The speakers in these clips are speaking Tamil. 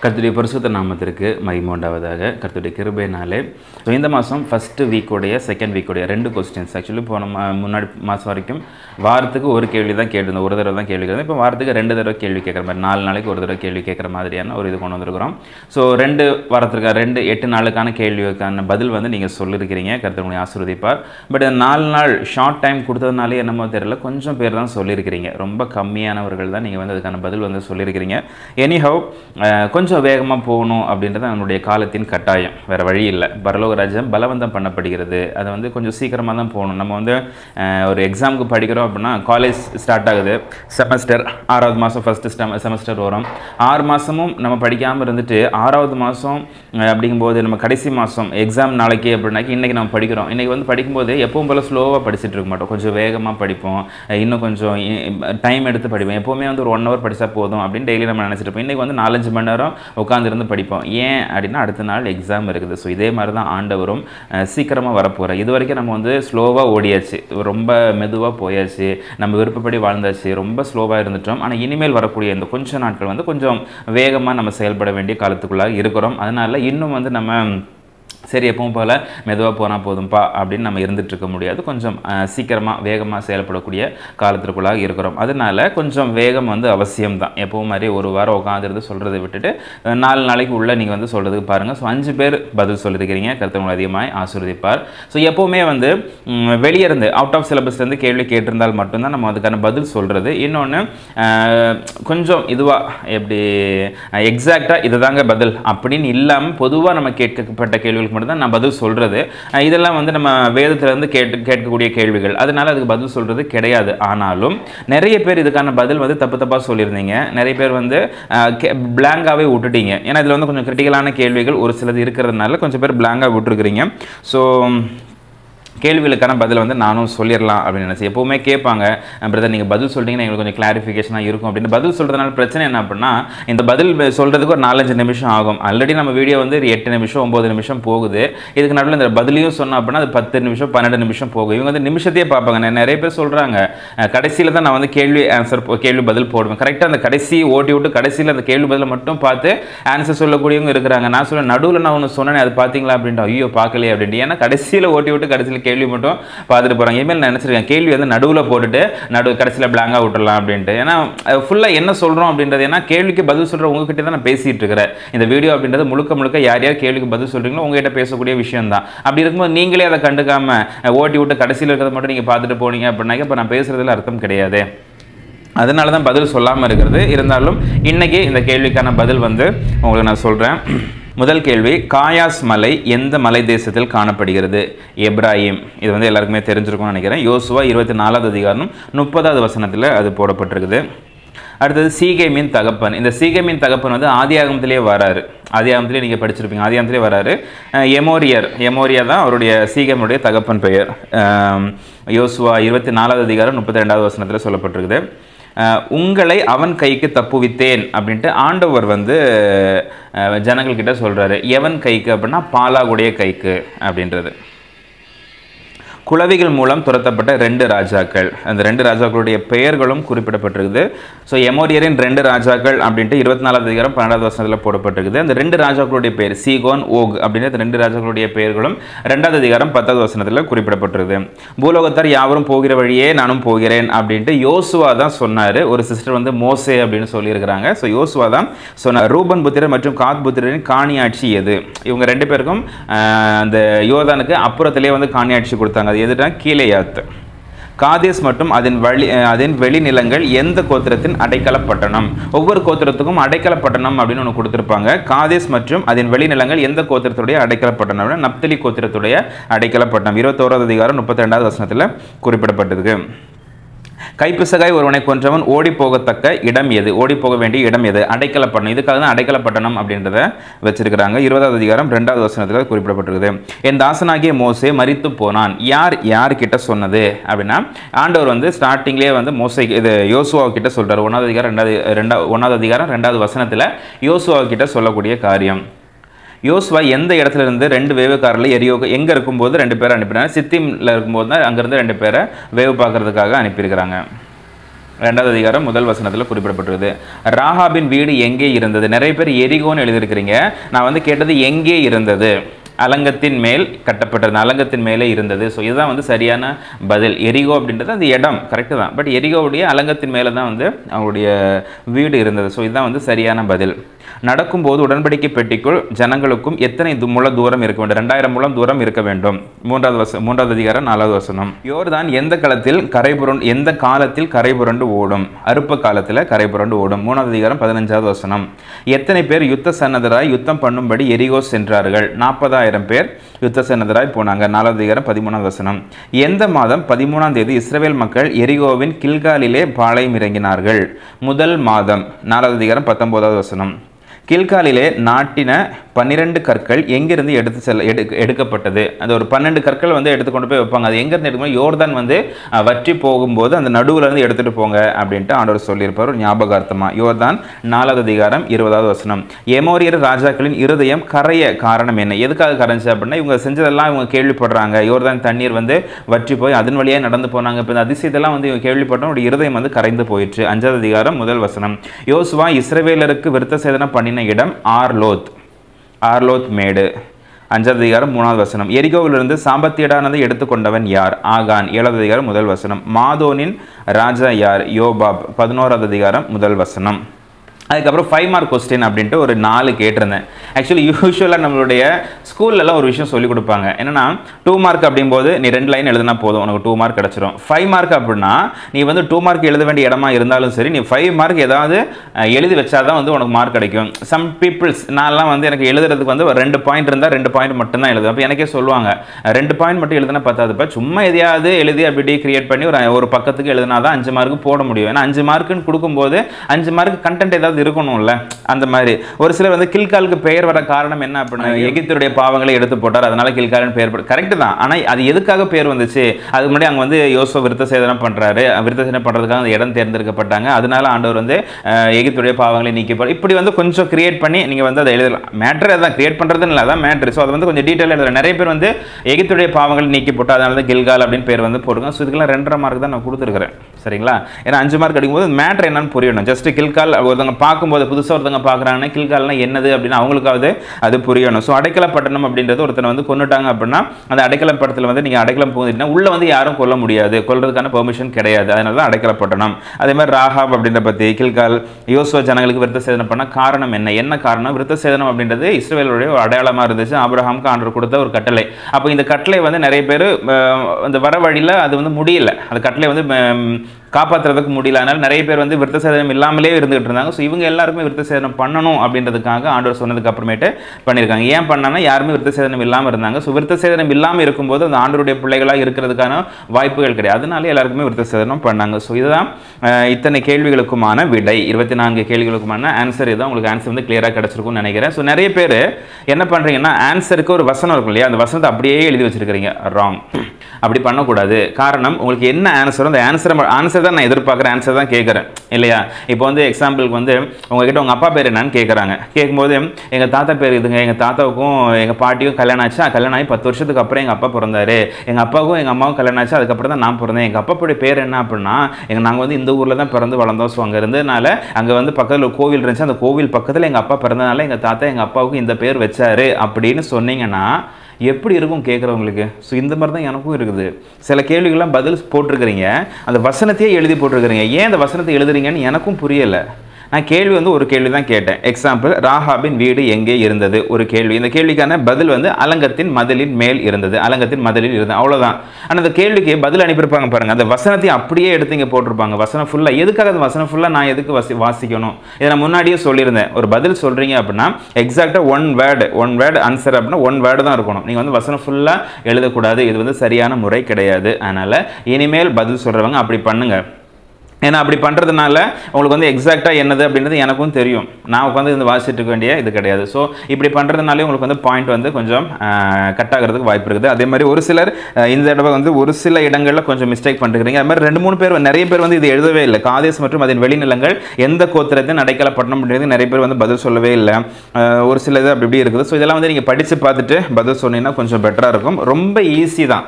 கர்த்தருடைய பரிசுத்த நாமத்திற்கு மகிமோண்டாவதாக கர்த்தருடைய கிருபைனாலே ஸோ இந்த மாதம் ஃபஸ்ட்டு வீக்கோடைய செகண்ட் வீக்கோடைய ரெண்டு கொஸ்டின்ஸ் ஆக்சுவலி போன மா முன்னாடி மாதம் வரைக்கும் வாரத்துக்கு ஒரு கேள்வி தான் கேட்டிருந்தோம் ஒரு தடவை தான் கேள்வி கேட்குறோம் இப்போ வாரத்துக்கு ரெண்டு தடவை கேள்வி கேட்குற மாதிரி நாலு நாளைக்கு ஒரு தடவை கேள்வி கேட்குற மாதிரியான ஒரு இது கொண்டு வந்திருக்கிறோம் ஸோ ரெண்டு வாரத்திற்கு ரெண்டு எட்டு நாளுக்கான கேள்விக்கான பதில் வந்து நீங்கள் சொல்லியிருக்கிறீங்க கர்த்தருடைய ஆசீர்வதிப்பார் பட் இந்த நாலு நாள் ஷார்ட் டைம் கொடுத்ததுனாலே என்னமோ தெரியல கொஞ்சம் பேர் தான் சொல்லியிருக்கிறீங்க ரொம்ப கம்மியானவர்கள் தான் நீங்கள் வந்து அதுக்கான பதில் வந்து சொல்லியிருக்கிறீங்க எனிஹவ் கொஞ்சம் வேகமாக போகணும் அப்படின்றது நம்மளுடைய காலத்தின் கட்டாயம் வேறு வழி இல்லை பரலோக ராஜ்யம் பலவந்தம் பண்ணப்படுகிறது அது வந்து கொஞ்சம் சீக்கிரமாக தான் போகணும் நம்ம வந்து அஹ், ஒரு எக்ஸாமுக்கு படிக்கிறோம் அப்படின்னா காலேஜ் ஸ்டார்ட் ஆகுது செமஸ்டர் ஆறாவது மாதம் ஃபஸ்ட்டு செமஸ்டர் வரும் ஆறு மாதமும் நம்ம படிக்காமல் இருந்துட்டு ஆறாவது மாதம் அப்படிங்கும்போது நம்ம கடைசி மாதம் எக்ஸாம் நாளைக்கு அப்படின்னாக்கி இன்றைக்கி நம்ம படிக்கிறோம் இன்றைக்கி வந்து படிக்கும்போது எப்பவும் போல் ஸ்லோவாக படிச்சுட்டு இருக்க மாட்டோம் கொஞ்சம் வேகமாக படிப்போம் அஹ் இன்னும் கொஞ்சம் டைம் எடுத்து படிப்போம் எப்போவுமே வந்து ஒரு ஒன் ஹவர் படித்தா போதும் அப்படின்னு டெய்லி நம்ம நினச்சிட்டு இருப்போம் இன்றைக்கி வந்து நாலஞ்சு மணி நேரம் உட்காந்துருந்து படிப்போம் ஏன் அப்படின்னா அடுத்த நாள் எக்ஸாம் இருக்குது ஸோ இதே மாதிரி தான் ஆண்டவரும் சீக்கிரமாக வரப்போகிறார் இது வரைக்கும் நம்ம வந்து ஸ்லோவாக ஓடியாச்சு ரொம்ப மெதுவாக போயாச்சு நம்ம விருப்பப்படி வாழ்ந்தாச்சு ரொம்ப ஸ்லோவாக இருந்துட்டோம் ஆனால் இனிமேல் வரக்கூடிய இந்த கொஞ்ச நாட்கள் வந்து கொஞ்சம் வேகமாக நம்ம செயல்பட வேண்டிய காலத்துக்குள்ளாக இருக்கிறோம் அதனால் இன்னும் வந்து நம்ம சரி எப்பவும் போல் மெதுவாக போனால் போதும்பா அப்படின்னு நம்ம இருந்துட்டு இருக்க முடியாது கொஞ்சம் சீக்கிரமாக வேகமாக செயல்படக்கூடிய காலத்திற்குள்ளாக இருக்கிறோம் அதனால கொஞ்சம் வேகம் வந்து அவசியம் தான் எப்பவும் மாதிரி ஒரு வாரம் உட்காந்துருந்து சொல்கிறத விட்டுட்டு அஹ், நாலு நாளைக்கு உள்ளே நீங்கள் வந்து சொல்கிறதுக்கு பாருங்கள் ஸோ அஞ்சு பேர் பதில் சொல்லியிருக்கிறீங்க கருத்தவங்களை அதிகமாக ஆசீர்வதிப்பார் ஸோ எப்போவுமே வந்து ம், வெளியே இருந்து அவுட் ஆஃப் சிலபஸ்லேருந்து கேள்வி கேட்டிருந்தால் மட்டும்தான் நம்ம அதுக்கான பதில் சொல்கிறது இன்னொன்று கொஞ்சம் இதுவாக எப்படி எக்ஸாக்டாக இதுதாங்க பதில் அப்படின்னு இல்லாமல் பொதுவாக நம்ம கேட்கப்பட்ட கேள்விகளுக்கு மட்டும்தான் நான் பதில் சொல்கிறது இதெல்லாம் வந்து நம்ம வேதத்திலேருந்து கேட்டு கேட்கக்கூடிய கேள்விகள் அதனால அதுக்கு பதில் சொல்கிறது கிடையாது ஆனாலும் நிறைய பேர் இதுக்கான பதில் வந்து தப்பு தப்பாக சொல்லியிருந்தீங்க நிறைய பேர் வந்து பிளாங்காகவே விட்டுட்டீங்க ஏன்னா இதில் வந்து கொஞ்சம் கிரிட்டிக்கலான கேள்விகள் ஒரு சிலது இருக்கிறதுனால கொஞ்சம் பேர் பிளாங்காக விட்டுருக்குறீங்க ஸோ கேள்விகளுக்கான பதில் வந்து நானும் சொல்லிடலாம் அப்படின்னு நினச்சி எப்போவுமே கேட்பாங்க பிரதர் நீங்கள் பதில் சொல்லிட்டீங்கன்னா எங்களுக்கு கொஞ்சம் கிளாரிஃபிகேஷனாக இருக்கும் அப்படின்னு பதில் சொல்கிறதுனால பிரச்சனை என்ன அப்படின்னா இந்த பதில் சொல்கிறதுக்கு ஒரு நாலஞ்சு நிமிஷம் ஆகும் ஆல்ரெடி நம்ம வீடியோ வந்து ஒரு எட்டு நிமிஷம் ஒம்பது நிமிஷம் போகுது இதுக்கு நடுவில் இந்த பதிலையும் சொன்னோம் அப்படின்னா அது பத்து நிமிஷம் பன்னெண்டு நிமிஷம் போகும் இவங்க வந்து நிமிஷத்தையே பார்ப்பாங்க நெ- நிறைய பேர் சொல்கிறாங்க கடைசியில் தான் நான் வந்து கேள்வி ஆன்சர் கேள்வி பதில் போடுவேன் கரெக்டாக அந்த கடைசி ஓட்டி விட்டு கடைசியில் அந்த கேள்வி பதிலை மட்டும் பார்த்து ஆன்சர் சொல்லக்கூடியவங்க இருக்கிறாங்க நான் சொல்ல நடுவில் நான் ஒன்று சொன்னேன் அது பார்த்தீங்களா அப்படின்ட்டு ஐயோ பார்க்கலையே அப்படின்ட்டு ஏன்னா கடைசியில் ஓட்டி விட்டு கடைசியில் கேள்வி மட்டும் பார்த்துட்டு போகிறாங்க இனிமேல் நான் நினச்சிருக்கேன் கேள்வி வந்து நடுவில் போட்டுட்டு நடு கடைசியில் பிளாங்காக விட்டுறலாம் அப்படின்ட்டு ஏன்னா ஃபுல்லாக என்ன சொல்கிறோம் அப்படின்றது ஏன்னா கேள்விக்கு பதில் சொல்கிற உங்ககிட்ட தான் நான் பேசிகிட்டு இருக்கிறேன் இந்த வீடியோ அப்படின்றது முழுக்க முழுக்க யார் யார் கேள்விக்கு பதில் சொல்கிறீங்களோ உங்ககிட்ட பேசக்கூடிய விஷயம் தான் அப்படி இருக்கும்போது நீங்களே அதை கண்டுக்காம அஹ், ஓட்டி விட்டு கடைசியில் இருக்கிறத மட்டும் நீங்கள் பார்த்துட்டு போனீங்க அப்படின்னாக்க இப்போ நான் பேசுகிறதுல அர்த்தம் கிடையாது அதனால தான் பதில் சொல்லாமல் இருக்கிறது இருந்தாலும் இன்னைக்கு இந்த கேள்விக்கான பதில் வந்து உங்களுக்கு நான் சொல்கிறேன் முதல் கேள்வி காயாஸ் மலை எந்த மலை தேசத்தில் காணப்படுகிறது எப்ராஹிம் இது வந்து எல்லாருக்குமே தெரிஞ்சிருக்கும்னு நினைக்கிறேன் யோசுவா இருபத்தி நாலாவது அதிகாரம் முப்பதாவது வசனத்தில் அது போடப்பட்டிருக்குது அடுத்தது சீகேமின் தகப்பன் இந்த சீகேமின் தகப்பன் வந்து ஆதியாகமத்திலே வராரு ஆதியாகமத்திலே நீங்கள் படிச்சிருப்பீங்க ஆதியாகமத்திலே வராரு அஹ் எமோரியர் எமோரியா தான் அவருடைய சீகேமுடைய தகப்பன் பெயர் அஹ் யோசுவா இருபத்தி நாலாவது அதிகாரம் முப்பத்தி ரெண்டாவது வசனத்தில் சொல்லப்பட்டிருக்குது அஹ் உங்களை அவன் கைக்கு தப்புவித்தேன் அப்படின்ட்டு ஆண்டவர் வந்து அஹ் ஜனங்கள்கிட்ட சொல்கிறாரு எவன் கைக்கு அப்படின்னா பாலாகுடைய கைக்கு அப்படின்றது குளவிகள் மூலம் துரத்தப்பட்ட ரெண்டு ராஜாக்கள் அந்த ரெண்டு ராஜாக்களுடைய பெயர்களும் குறிப்பிடப்பட்டிருக்குது ஸோ எமோரியரின் ரெண்டு ராஜாக்கள் அப்படின்ட்டு இருபத்தி நாலாவது அதிகாரம் பன்னெண்டாவது வருஷத்தில் போடப்பட்டிருக்குது அந்த ரெண்டு ராஜாக்களுடைய பெயர் சீகோன் ஓக் அப்படின்ற அந்த ரெண்டு ராஜாக்களுடைய பெயர்களும் ரெண்டாவது அதிகாரம் பத்தாவது வசனத்தில் குறிப்பிடப்பட்டிருக்குது பூலோகத்தார் யாவரும் போகிற வழியே நானும் போகிறேன் அப்படின்ட்டு யோசுவா தான் சொன்னார் ஒரு சிஸ்டர் வந்து மோசே அப்படின்னு சொல்லியிருக்கிறாங்க ஸோ யோசுவா தான் சொன்னார் ரூபன் புத்திரர் மற்றும் காத் புத்திரரின் காணியாட்சி எது இவங்க ரெண்டு பேருக்கும் ஆஹ், அந்த யோதானுக்கு அப்புறத்திலே வந்து காணியாட்சி கொடுத்தாங்க அது எதுனா கீழேயாத்து காதேஸ் மற்றும் அதன் வழி அஹ், அதன் வெளிநிலங்கள் எந்த கோத்திரத்தின் அடைக்கல பட்டணம் ஒவ்வொரு கோத்திரத்துக்கும் அடைக்கல பட்டணம் அப்படின்னு ஒன்று கொடுத்துருப்பாங்க காதேஸ் மற்றும் அதன் வெளிநிலங்கள் எந்த கோத்திரத்துடைய அடைக்கல பட்டணம் அப்படின்னா நப்தலி கோத்திரத்துடைய அடைக்கல பட்டணம் இருபத்தோராவது அதிகாரம் முப்பத்தி ரெண்டாவது வசனத்தில் குறிப்பிடப்பட்டிருக்கு கைப்பிசகாய் ஒருவனை கொன்றவன் ஓடி போகத்தக்க இடம் எது ஓடி போக வேண்டிய இடம் எது அடைக்கல பட்டணம் இதுக்காக தான் அடைக்கல பட்டணம் அப்படின்றத வச்சிருக்கிறாங்க இருபதாவது அதிகாரம் ரெண்டாவது வசனத்தில் குறிப்பிடப்பட்டிருக்குது என் தாசனாகிய மோசே மரித்து போனான் யார் யார் கிட்ட சொன்னது அப்படின்னா ஆண்டவர் வந்து ஸ்டார்டிங்லேயே வந்து மோசை இது யோசுவா கிட்ட சொல்றாரு ஒன்றாவது அதிகாரம் ரெண்டாவது ரெண்டா ஒன்றாவது அதிகாரம் ரெண்டாவது வசனத்தில் யோசுவா கிட்ட சொல்லக்கூடிய காரியம் யோசுவா எந்த இடத்துல இருந்து ரெண்டு வேவுக்காரில் எரியோ எங்கே இருக்கும்போது ரெண்டு பேரை அனுப்பினாங்க சித்திமில் இருக்கும்போது தான் அங்கேருந்து ரெண்டு பேரை வேவு பார்க்கறதுக்காக அனுப்பியிருக்கிறாங்க ரெண்டாவது அதிகாரம் முதல் வசனத்தில் குறிப்பிடப்பட்டிருக்குது ராகாபின் வீடு எங்கே இருந்தது நிறைய பேர் எரிகோன்னு எழுதியிருக்கிறீங்க நான் வந்து கேட்டது எங்கே இருந்தது அலங்கத்தின் மேல் கட்டப்பட்டது அலங்கத்தின் மேலே இருந்தது ஸோ இதுதான் வந்து சரியான பதில் எரிகோ அப்படின்றது அந்த இடம் கரெக்டு தான் பட் எரிகோவுடைய அலங்கத்தின் மேலே தான் வந்து அவருடைய வீடு இருந்தது ஸோ இதுதான் வந்து சரியான பதில் நடக்கும்போது உடன்படிக்கை பெட்டிக்குள் ஜனங்களுக்கும் எத்தனை து- முழ தூரம் இருக்க வேண்டும் ரெண்டாயிரம் முழம் தூரம் இருக்க வேண்டும் மூன்றாவது வச மூன்றாவது அதிகாரம் நாலாவது வசனம் யோர்தான் எந்த காலத்தில் கரை புரண்டு எந்த காலத்தில் கரை புரண்டு ஓடும் அறுப்பு காலத்தில் கரை புரண்டு ஓடும் மூணாவது அதிகாரம் பதினஞ்சாவது வசனம் எத்தனை பேர் யுத்த சன்னதராய் யுத்தம் பண்ணும்படி எரிகோ சென்றார்கள் நாற்பதாயிரம் பேர் யுத்த சன்னதராய் போனாங்க நாலாவது அதிகாரம் பதிமூணாவது வசனம் எந்த மாதம் பதிமூணாம் தேதி இஸ்ரவேல் மக்கள் எரிகோவின் கில்காலிலே பாளையம் இறங்கினார்கள் முதல் மாதம் நாலாவது அதிகாரம் பத்தொன்பதாவது வசனம் கில்காலிலே நாட்டின பன்னிரெண்டு கற்கள் எங்கிருந்து எடுத்து செல்ல எடு எடுக்கப்பட்டது அது ஒரு பன்னெண்டு கற்கள் வந்து எடுத்து கொண்டு போய் வைப்பாங்க அது எங்கேருந்து எடுக்கணும் யோர்தான் வந்து அஹ், வற்றி போகும்போது அந்த நடுவுல இருந்து எடுத்துட்டு போங்க அப்படின்ட்டு ஆண்டவர் சொல்லியிருப்பார் ஒரு ஞாபகார்த்தமா யோர்தான் நாலாவது அதிகாரம் இருபதாவது வசனம் எமோரியர் ராஜாக்களின் இருதயம் கரைய காரணம் என்ன எதுக்காக கரைஞ்சு அப்படின்னா இவங்க செஞ்சதெல்லாம் இவங்க கேள்விப்படுறாங்க யோர்தான் தண்ணீர் வந்து வற்றி போய் அதன் வழியாக நடந்து போனாங்க இப்போ இந்த அதிசயத்தெல்லாம் வந்து இவங்க கேள்விப்பட்டோம் அவருடைய இருதயம் வந்து கரைந்து போயிற்று அஞ்சாவது அதிகாரம் முதல் வசனம் யோசுவா இஸ்ரவேலருக்கு விருத்த சேதனம் பண்ணின இடம் ஆர்லோத் ஆர்லோத் மேடு அஞ்சாவது அதிகாரம் மூணாவது வசனம் எரிகோவிலிருந்து சாம்பத்தியடானதை எடுத்துக்கொண்டவன் யார் ஆகான் ஏழாவது அதிகாரம் முதல் வசனம் மாதோனின் ராஜா யார் யோபாப் பதினோராவது அதிகாரம் முதல் வசனம் அதுக்கப்புறம் ஃபைவ் மார்க் கொஸ்டின் அப்படின்ட்டு ஒரு நாலு கேட்டிருந்தேன் ஆக்சுவலி யூஸ்வலாக நம்மளுடைய ஸ்கூல்லலாம் ஒரு விஷயம் சொல்லி கொடுப்பாங்க என்னன்னா டூ மார்க் அப்படிங்கும்போது நீ ரெண்டு லைன் எழுதினா போதும் உனக்கு டூ மார்க் கிடச்சிரும் ஃபைவ் மார்க் அப்படின்னா நீ வந்து டூ மார்க் எழுத வேண்டிய இடமா இருந்தாலும் சரி நீ ஃபைவ் மார்க் ஏதாவது அஹ், எழுதி வச்சாதான் வந்து உனக்கு மார்க் கிடைக்கும் சம் பீப்புள்ஸ் நான்லாம் வந்து எனக்கு எழுதுறதுக்கு வந்து ஒரு ரெண்டு பாயிண்ட் இருந்தால் ரெண்டு பாயிண்ட் மட்டும் தான் எழுதுவேன் அப்போ எனக்கே சொல்லுவாங்க அஹ், ரெண்டு பாயிண்ட் மட்டும் எழுதுனா பத்தாதுப்பா சும்மா எதையாவது எழுதி அப்படி கிரியேட் பண்ணி ஒரு ஒரு பக்கத்துக்கு எழுதினா தான் அஞ்சு மார்க் போட முடியும் ஏன்னா அஞ்சு மார்க்குன்னு கொடுக்கும்போது அஞ்சு மார்க் கண்டென்ட் ஏதாவது இருக்கணும்ல அந்த மாதிரி ஒரு சிலர் வந்து கில்காலுக்கு பெயர் வர காரணம் என்ன அப்படின்னா எகிப்துடைய பாவங்களை எடுத்து போட்டார் அதனால கில்கால்னு பெயர் கரெக்ட் தான் ஆனால் அது எதுக்காக பேர் வந்துச்சு அதுக்கு முன்னாடி அங்கே வந்து யோசோ விருத்த சேதனம் பண்றாரு விருத்த சேதனம் பண்றதுக்காக அந்த இடம் தேர்ந்தெடுக்கப்பட்டாங்க அதனால ஆண்டவர் வந்து அஹ், எகிப்துடைய பாவங்களை நீக்கி இப்படி வந்து கொஞ்சம் கிரியேட் பண்ணி நீங்க வந்து அதை எழுதலாம் மேட்ரு அதான் கிரியேட் பண்றதுன்னு இல்லை அதான் மேட்ரு ஸோ அது வந்து கொஞ்சம் டீட்டெயில் எழுதலாம் நிறைய பேர் வந்து எகிப்துடைய பாவங்களை நீக்கி போட்டு அதனால தான் கில்கால் அப்படின்னு பேர் வந்து போடுங்க ஸோ இதுக்கெல்லாம் ரெண்டரை மார்க் தான் நான் கொடுத்துருக்கிறேன் சரிங்களா ஏன்னா அஞ்சு மார்க் அடிக்கும்போது மேட்ரு என்னன்னு புரியணும் ஜஸ்ட் கில்கால் ஒருத்தவங்க பார்க்கும்போது புதுசாக ஒருத்தவங்க பார்க்குறாங்கன்னா கில்கால்னா என்னது அப்படின்னு அவங்களுக்காவது அது புரியணும் ஸோ அடைக்கலப்பட்டணம் அப்படின்றது ஒருத்தனை வந்து கொண்டுட்டாங்க அப்படின்னா அந்த அடைக்கலப்பட்டத்தில் வந்து நீங்கள் அடைக்கலம் புகுந்துட்டீங்கன்னா உள்ள வந்து யாரும் கொல்ல முடியாது கொல்றதுக்கான பெர்மிஷன் கிடையாது அதனால தான் அடைக்கலப்பட்டணம் அதே மாதிரி ராகாப் அப்படின்ற பற்றி கில்கால் யோசுவ ஜனங்களுக்கு விருத்த சேதனம் பண்ண காரணம் என்ன என்ன காரணம் விருத்த சேதனம் அப்படின்றது இஸ்ரேலுடைய ஒரு அடையாளமாக இருந்துச்சு ஆபிரகாமுக்கு ஆண்டவர் கொடுத்த ஒரு கட்டளை அப்போ இந்த கட்டளை வந்து நிறைய பேர் அந்த வர வழியில் அது வந்து முடியல அந்த கட்டளை வந்து ம், காப்பாற்றுறதுக்கு முடியல அதனால நிறைய பேர் வந்து விருத்த சேதனம் இல்லாமலே இருந்துகிட்டு இருந்தாங்க ஸோ இவங்க எல்லாருக்குமே விருத்த சேதனம் பண்ணணும் அப்படின்றதுக்காக ஆண்டவர் சொன்னதுக்கு அப்புறமேட்டு பண்ணியிருக்காங்க ஏன் பண்ணாங்கன்னா யாருமே விருத்த சேதனம் இல்லாமல் இருந்தாங்க ஸோ விருத்த சேதனம் இல்லாமல் இருக்கும்போது அந்த ஆண்டவருடைய பிள்ளைகளாக இருக்கிறதுக்கான வாய்ப்புகள் கிடையாது அதனால எல்லாருக்குமே விருத்த சேதனம் பண்ணாங்க ஸோ இதுதான் அஹ், இத்தனை கேள்விகளுக்குமான விடை இருபத்தி நான்கு கேள்விகளுக்குமான ஆன்சர் இதுதான் உங்களுக்கு ஆன்சர் வந்து கிளியராக கிடச்சிருக்கும்னு நினைக்கிறேன் ஸோ நிறைய பேர் என்ன பண்ணுறீங்கன்னா ஆன்சருக்கு ஒரு வசனம் இருக்கும் இல்லையா அந்த வசனத்தை அப்படியே எழுதி வச்சிருக்கிறீங்க ராங் அப்படி பண்ணக்கூடாது காரணம் உங்களுக்கு என்ன ஆன்சரோ அந்த ஆன்சரை ஆன்சர் தான் நான் எதிர்பார்க்குற ஆன்சர் தான் கேட்குறேன் இல்லையா இப்போ வந்து எக்ஸாம்பிளுக்கு வந்து உங்ககிட்ட உங்கள் அப்பா பேர் என்னன்னு கேட்குறாங்க கேட்கும்போது எங்கள் தாத்தா பேர் இதுங்க எங்கள் தாத்தாவுக்கும் எங்கள் பாட்டியும் கல்யாணம் ஆச்சு ஆ, கல்யாணம் ஆகி பத்து வருஷத்துக்கு அப்புறம் எங்கள் அப்பா பிறந்தாரு எங்கள் அப்பாவுக்கும் எங்கள் அம்மாவும் கல்யாணம் ஆச்சு அதுக்கப்புறம் தான் நான் பிறந்தேன் எங்கள் அப்பாவுடைய பேர் என்ன அப்படின்னா எங்கள் நாங்கள் வந்து இந்த ஊரில் தான் பிறந்து வளர்ந்தோம் ஸோ அங்கே இருந்ததுனால அங்கே வந்து பக்கத்தில் ஒரு கோவில் இருந்துச்சு அந்த கோவில் பக்கத்தில் எங்கள் அப்பா பிறந்தனால எங்கள் தாத்தா எங்கள் அப்பாவுக்கு இந்த பேர் வச்சாரு அப்படின்னு சொன்னீங்கன்னா எப்படி இருக்கும் கேட்குறவங்களுக்கு ஸோ இந்த மாதிரி தான் எனக்கும் இருக்குது சில கேள்விகள்லாம் பதில் போட்டிருக்கிறீங்க அந்த வசனத்தையே எழுதி போட்டிருக்கிறீங்க ஏன் அந்த வசனத்தை எழுதுறீங்கன்னு எனக்கும் புரியலை நான் கேள்வி வந்து ஒரு கேள்வி தான் கேட்டேன் எக்ஸாம்பிள் ராஹாபின் வீடு எங்கே இருந்தது ஒரு கேள்வி இந்த கேள்விக்கான பதில் வந்து அலங்கத்தின் மதிலின் மேல் இருந்தது அலங்கத்தின் மதிலில் இருந்தது அவ்வளவுதான் ஆனால் அந்த கேள்விக்கு பதில் அனுப்பியிருப்பாங்க பாருங்க அந்த வசனத்தை அப்படியே எடுத்து இங்கே போட்டிருப்பாங்க வசனம் ஃபுல்லாக எதுக்காக அந்த வசனம் ஃபுல்லாக நான் எதுக்கு வசி வாசிக்கணும் இதை நான் முன்னாடியே சொல்லியிருந்தேன் ஒரு பதில் சொல்கிறீங்க அப்படின்னா எக்ஸாக்டாக one word one word answer அப்படின்னா ஒன் வேர்டு தான் இருக்கணும் நீங்கள் வந்து வசனம் ஃபுல்லாக எழுதக்கூடாது இது வந்து சரியான முறை கிடையாது அதனால் இனிமேல் பதில் சொல்கிறவங்க அப்படி பண்ணுங்க ஏன்னா அப்படி பண்ணுறதுனால உங்களுக்கு வந்து எக்ஸாக்டாக என்னது அப்படின்றது எனக்கும் தெரியும் நான் உட்காந்து இந்த வாசிட்டு இருக்க வேண்டிய இது கிடையாது ஸோ இப்படி பண்ணுறதுனாலே உங்களுக்கு வந்து பாயிண்ட் வந்து கொஞ்சம் கட் ஆகிறதுக்கு வாய்ப்பு இருக்குது அதே மாதிரி ஒரு சிலர் அஹ், இந்த தடவை வந்து ஒரு சில இடங்களில் கொஞ்சம் மிஸ்டேக் பண்ணிருக்கீங்க அது மாதிரி ரெண்டு மூணு பேர் நிறைய பேர் வந்து இது எழுதவே இல்லை காதேஸ் மற்றும் அதன் வெளிநிலங்கள் எந்த கோத்திரத்தின் அடைக்கலப்பட்டணம் அப்படின்றது நிறைய பேர் வந்து பதில் சொல்லவே இல்லை அஹ், ஒரு சில இது அப்படி இப்படி இருக்குது ஸோ இதெல்லாம் வந்து நீங்கள் படித்து பார்த்துட்டு பதில் சொன்னீங்கன்னா கொஞ்சம் பெட்டராக இருக்கும் ரொம்ப ஈஸி தான்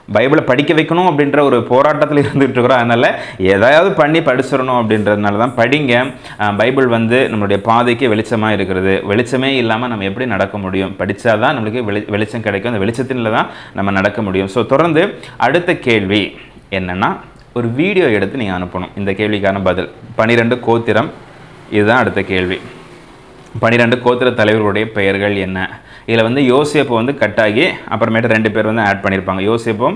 பைபிளை படிக்க வைக்கணும் அப்படின்ற ஒரு போராட்டத்தில் இருந்துகிட்டு இருக்கிறோம் அதனால் எதாவது பண்ணி படிச்சிடணும் அப்படின்றதுனால தான் படிங்க அஹ் பைபிள் வந்து நம்மளுடைய பாதைக்கு வெளிச்சமாக இருக்கிறது வெளிச்சமே இல்லாமல் நம்ம எப்படி நடக்க முடியும் படித்தா தான் நம்மளுக்கு வெளி வெளிச்சம் கிடைக்கும் அந்த வெளிச்சத்தினில் தான் நம்ம நடக்க முடியும் ஸோ தொடர்ந்து அடுத்த கேள்வி என்னென்னா ஒரு வீடியோ எடுத்து நீங்கள் அனுப்பணும் இந்த கேள்விக்கான பதில் பனிரெண்டு கோத்திரம் இதுதான் அடுத்த கேள்வி பன்னிரெண்டு கோத்திர தலைவர்களுடைய பெயர்கள் என்ன இதில் வந்து யோசேப்பு வந்து கட்டாகி அப்புறமேட்டு ரெண்டு பேர் வந்து ஆட் பண்ணியிருப்பாங்க யோசேப்பும்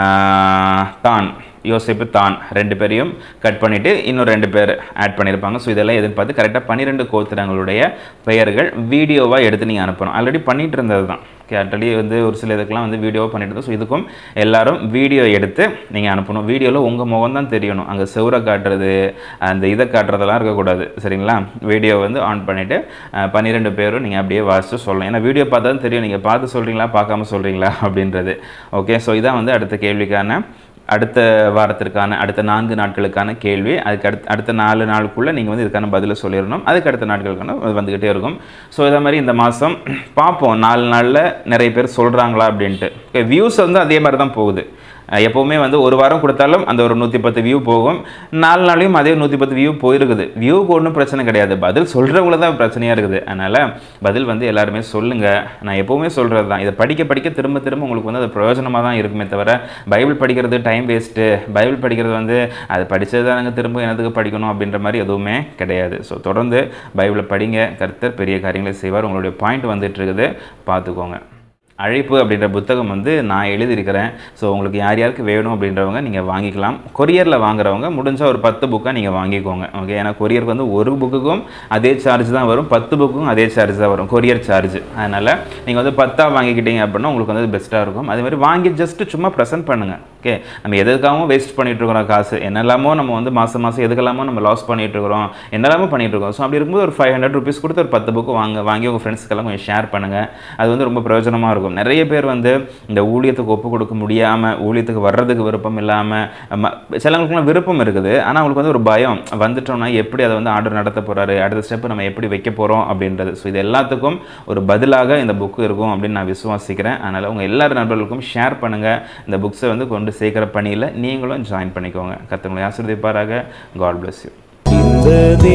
ஆஹ், தான் யோசேப்பு தான் ரெண்டு பேரையும் கட் பண்ணிவிட்டு இன்னும் ரெண்டு பேர் ஆட் பண்ணியிருப்பாங்க ஸோ இதெல்லாம் எதிர்பார்த்து கரெக்டாக பன்னிரெண்டு கோத்திரங்களுடைய பெயர்கள் வீடியோவாக எடுத்து நீங்கள் அனுப்பணும் ஆல்ரெடி பண்ணிட்டு இருந்தது தான் ஆல்ரெடி வந்து ஒரு சில இதுக்கெல்லாம் வந்து வீடியோவாக பண்ணிட்டு இருந்தோம் ஸோ இதுக்கும் எல்லாரும் வீடியோ எடுத்து நீங்கள் அனுப்பணும் வீடியோவில் உங்கள் முகம் தான் தெரியணும் அங்கே செவரை காட்டுறது அந்த இதை காட்டுறதெல்லாம் இருக்கக்கூடாது சரிங்களா வீடியோ வந்து ஆன் பண்ணிவிட்டு பன்னிரெண்டு பேரும் நீங்கள் அப்படியே வாசித்து சொல்லலாம் ஏன்னா வீடியோ பார்த்தா தான் தெரியும் நீங்கள் பார்த்து சொல்கிறீங்களா பார்க்காம சொல்கிறீங்களா அப்படின்றது ஓகே ஸோ இதான் வந்து அடுத்த கேள்விக்கான அடுத்த வாரத்திற்கான அடுத்த நான்கு நாட்களுக்கான கேள்வி அதுக்கு அடுத்த அடுத்த நாலு நாளுக்குள்ளே நீங்கள் வந்து இதுக்கான பதிலை சொல்லிடணும் அதுக்கு அடுத்த நாட்களுக்கான அது வந்துக்கிட்டே இருக்கும் ஸோ இதே மாதிரி இந்த மாதம் பார்ப்போம் நாலு நாளில் நிறைய பேர் சொல்கிறாங்களா அப்படின்ட்டு ஓகே வியூஸ் வந்து அதே மாதிரி தான் போகுது அஹ் எப்போவுமே வந்து ஒரு வாரம் கொடுத்தாலும் அந்த ஒரு நூற்றி பத்து வியூ போகும் நாலு நாளையும் அதே நூற்றி பத்து வியூ போயிருக்குது வியூக்கு ஒன்றும் பிரச்சனை கிடையாது பதில் சொல்கிறவங்கள தான் பிரச்சனையாக இருக்குது அதனால் பதில் வந்து எல்லாருமே சொல்லுங்கள் நான் எப்போவுமே சொல்கிறது தான் இதை படிக்க படிக்க திரும்ப திரும்ப உங்களுக்கு வந்து அது பிரயோஜனமாக தான் இருக்குமே தவிர பைபிள் படிக்கிறது டைம் வேஸ்ட்டு பைபிள் படிக்கிறது வந்து அது படித்தது தானங்க திரும்ப என்னத்துக்கு படிக்கணும் அப்படின்ற மாதிரி எதுவுமே கிடையாது ஸோ தொடர்ந்து பைபிளை படிங்க கர்த்தர் பெரிய காரியங்களை செய்வார் உங்களுடைய பாயிண்ட் வந்துட்டு இருக்குது பார்த்துக்கோங்க அழைப்பு அப்படின்ற புத்தகம் வந்து நான் எழுதியிருக்கிறேன் ஸோ உங்களுக்கு யார் யாருக்கு வேணும் அப்படின்றவங்க நீங்கள் வாங்கிக்கலாம் கொரியரில் வாங்குறவங்க முடிஞ்சால் ஒரு பத்து புக்காக நீங்கள் வாங்கிக்கோங்க ஓகே ஏன்னா கொரியருக்கு வந்து ஒரு புக்குக்கும் அதே சார்ஜ் தான் வரும் பத்து புக்கும் அதே சார்ஜ் தான் வரும் கொரியர் சார்ஜ் அதனால் நீங்கள் வந்து பத்தாக வாங்கிக்கிட்டீங்க அப்படின்னா உங்களுக்கு வந்து பெஸ்ட்டாக இருக்கும் அதே மாதிரி வாங்கி ஜஸ்ட் சும்மா ப்ரெசென்ட் பண்ணுங்கள் ஓகே நம்ம எதுக்காகவும் வேஸ்ட் பண்ணிட்டு இருக்கிறோம் காசு என்னெல்லாமோ நம்ம வந்து மாதம் மாதம் எதுக்கெல்லாமோ நம்ம லாஸ் பண்ணிட்டு இருக்கிறோம் என்னெல்லாமோ பண்ணிட்டு இருக்கோம் ஸோ அப்படி இருக்கும்போது ஒரு ஃபைவ் ஹண்ட்ரட் ருபீஸ் கொடுத்து ஒரு பத்து புக்கு வாங்க வாங்கி உங்கள் ஃப்ரெண்ட்ஸ்க்கெல்லாம் கொஞ்சம் ஷேர் பண்ணுங்கள் அது வந்து ரொம்ப பிரயோஜனமாக இருக்கும் நிறைய பேர் வந்து இந்த ஊழியத்துக்கு ஒப்பு கொடுக்க முடியாமல் ஊழியத்துக்கு வர்றதுக்கு விருப்பம் இல்லாமல் சிலவங்களுக்குலாம் விருப்பம் இருக்குது ஆனால் அவங்களுக்கு வந்து ஒரு பயம் வந்துட்டோம்னா எப்படி அதை வந்து ஆர்டர் நடத்த போகிறாரு அடுத்த ஸ்டெப் நம்ம எப்படி வைக்க போகிறோம் அப்படின்றது ஸோ இது எல்லாத்துக்கும் ஒரு பதிலாக இந்த புக்கு இருக்கும் அப்படின்னு நான் விசுவாசிக்கிறேன் அதனால் உங்கள் எல்லார் நண்பர்களுக்கும் ஷேர் பண்ணுங்கள் இந்த புக்ஸை வந்து கொண்டு சேர்க்குற பணியில் நீங்களும் ஜாயின் பண்ணிக்கோங்க கத்தவங்களை ஆசிர்வதிப்பாராக காட் bless you இந்த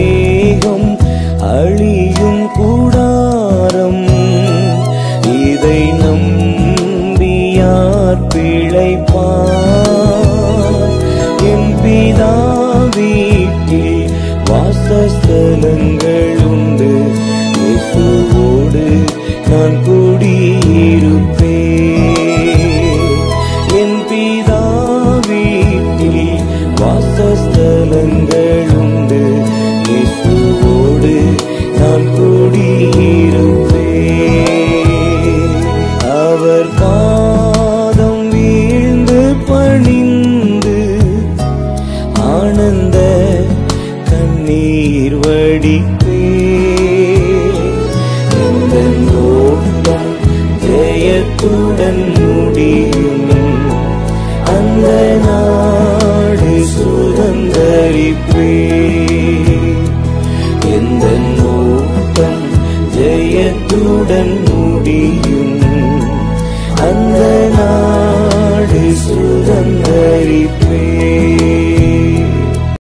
தேகம் அழியும் கூடாரம் இதை நம்பியார் பிழைப்பார் என் பிதா வீட்டில் வாசஸ்தலங்கள் உண்டு இயேசுவோடு நான் குடியிருப்பேன் என் பிதா வீட்டில் வாசஸ்தலங்கள் உண்டு இயேசுவோடு நான் குடியிருப்பேன் அவர் பாதம் வீழ்ந்து பணிந்து ஆனந்த கண்ணீர் வடிப்பே எந்த நோக்கம் ஜெயத்துடன் முடியும் அந்த நாடு சுதந்தரிப்பே எந்த நோக்கம் ஜெயத்துடன் முடியும் அந்த நாடு சுதந்தரிப்பே